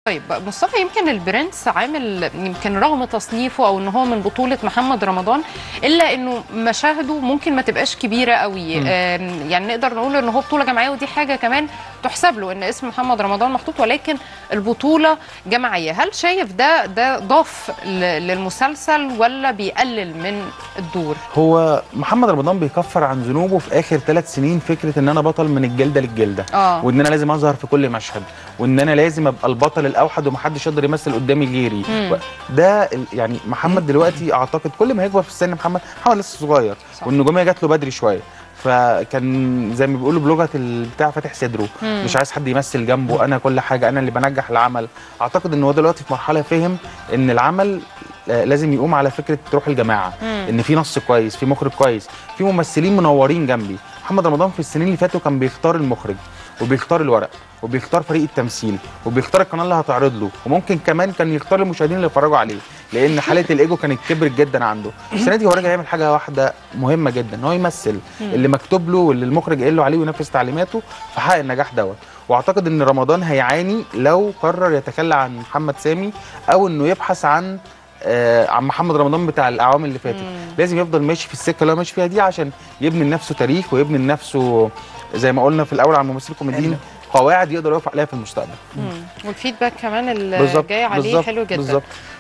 طيب مصطفى يمكن البرنس عامل يمكن رغم تصنيفه او ان هو من بطوله محمد رمضان الا انه مشاهده ممكن ما تبقاش كبيره قوي آم، يعني نقدر نقول ان هو بطوله جماعيه ودي حاجه كمان تحسب له ان اسم محمد رمضان محطوط ولكن البطوله جماعيه هل شايف ده ده ضاف ل- للمسلسل ولا بيقلل من الدور هو محمد رمضان بيكفر عن ذنوبه في اخر ثلاث سنين فكره ان انا بطل من الجلده للجلده اه وان انا لازم اظهر في كل مشهد وان انا لازم ابقى البطل الاوحد ومحدش يقدر يمثل قدامي غيري مم. و- ده ال- يعني محمد دلوقتي اعتقد كل ما يكبر في السن محمد محمد لسه صغير صح. والنجوميه جات له بدري شويه فكان زي ما بيقولوا بلغه البتاع فاتح صدره مم. مش عايز حد يمثل جنبه انا كل حاجه انا اللي بنجح العمل اعتقد ان هو دلوقتي في مرحله فهم ان العمل آه، لازم يقوم على فكره روح الجماعه مم. ان في نص كويس في مخرج كويس في ممثلين منورين جنبي محمد رمضان في السنين اللي فاتوا كان بيختار المخرج وبيختار الورق وبيختار فريق التمثيل وبيختار القناه اللي هتعرض له وممكن كمان كان يختار المشاهدين اللي يتفرجوا عليه لان حاله الايجو كانت كبرت جدا عنده السنه دي هو راجع يعمل حاجه واحده مهمه جدا ان هو يمثل اللي مكتوب له واللي المخرج قال له عليه وينفذ تعليماته فحقق النجاح دوت واعتقد ان رمضان هيعاني لو قرر يتخلى عن محمد سامي او انه يبحث عن آه عن محمد رمضان بتاع الاعوام اللي فاتت مم. لازم يفضل ماشي في السكه اللي هو ماشي فيها دي عشان يبني لنفسه تاريخ ويبني لنفسه زي ما قلنا في الاول عن الممثلين الكوميديين قواعد يقدر يقف عليها في المستقبل مم. والفيدباك كمان اللي بالظبط جاي عليه بالظبط حلو جدا بالظبط